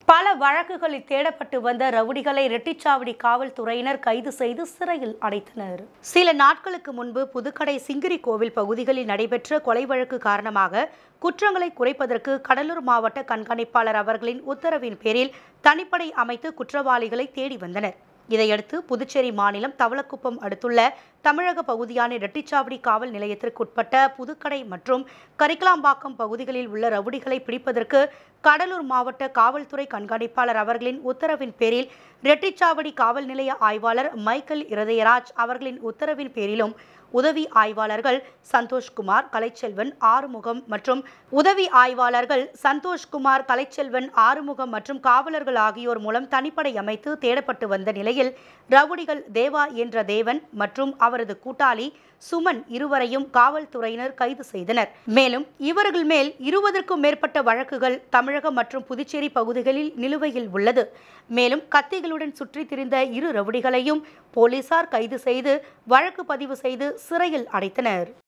பல வழக்குகளில் தேடப்பட்டு வந்த ரவுடிகளை ரெட்டிச்சாவடி காவல்துறையினர் கைது செய்து சிறையில் அடைத்தனர் சில நாட்களுக்கு முன்பு புதுக்கடை சிங்கிரி கோவில் பகுதிகளில் நடைபெற்ற கொலை வழக்கு காரணமாக குற்றங்களை குறைப்பதற்கு கடலூர் மாவட்ட கண்காணிப்பாளர் அவர்களின் உத்தரவின் பேரில் தனிப்படை அமைத்து குற்றவாளிகளை தேடி வந்தனர் இதையடுத்து புதுச்சேரி மாநிலம் தவளக்குப்பம் அடுத்துள்ள தமிழக பகுதியான ரெட்டிச்சாவடி காவல் நிலையத்திற்குட்பட்ட புதுக்கடை மற்றும் கரிக்கலாம்பாக்கம் பகுதிகளில் உள்ள ரவுடிகளை பிடிப்பதற்கு கடலூர் மாவட்ட காவல்துறை கண்காணிப்பாளர் அவர்களின் உத்தரவின் பேரில் ரெட்டிச்சாவடி காவல் நிலைய ஆய்வாளர் மைக்கேல் இருதயராஜ் அவர்களின் உத்தரவின் பேரிலும் உதவி ஆய்வாளர்கள் சந்தோஷ்குமார் கலைச்செல்வன் ஆறுமுகம் மற்றும் உதவி ஆய்வாளர்கள் சந்தோஷ்குமார் கலைச்செல்வன் ஆறுமுகம் மற்றும் காவலர்கள் ஆகியோர் மூலம் தனிப்படை அமைத்து தேடப்பட்டு வந்த நிலையில் ரவுடிகள் தேவா என்ற தேவன் மற்றும் அவரது கூட்டாளி சுமன் இருவரையும் காவல்துறையினர் கைது செய்தனர் மேலும் இவர்கள் மேல் இருபதற்கும் மேற்பட்ட வழக்குகள் தமிழகம் மற்றும் புதுச்சேரி பகுதிகளில் நிலுவையில் உள்ளது மேலும் கத்திகளுடன் சுற்றித் திரிந்த இரு ரவுடிகளையும் போலீசார் கைது செய்து வழக்கு பதிவு செய்து சிறையில் அடைத்தனர்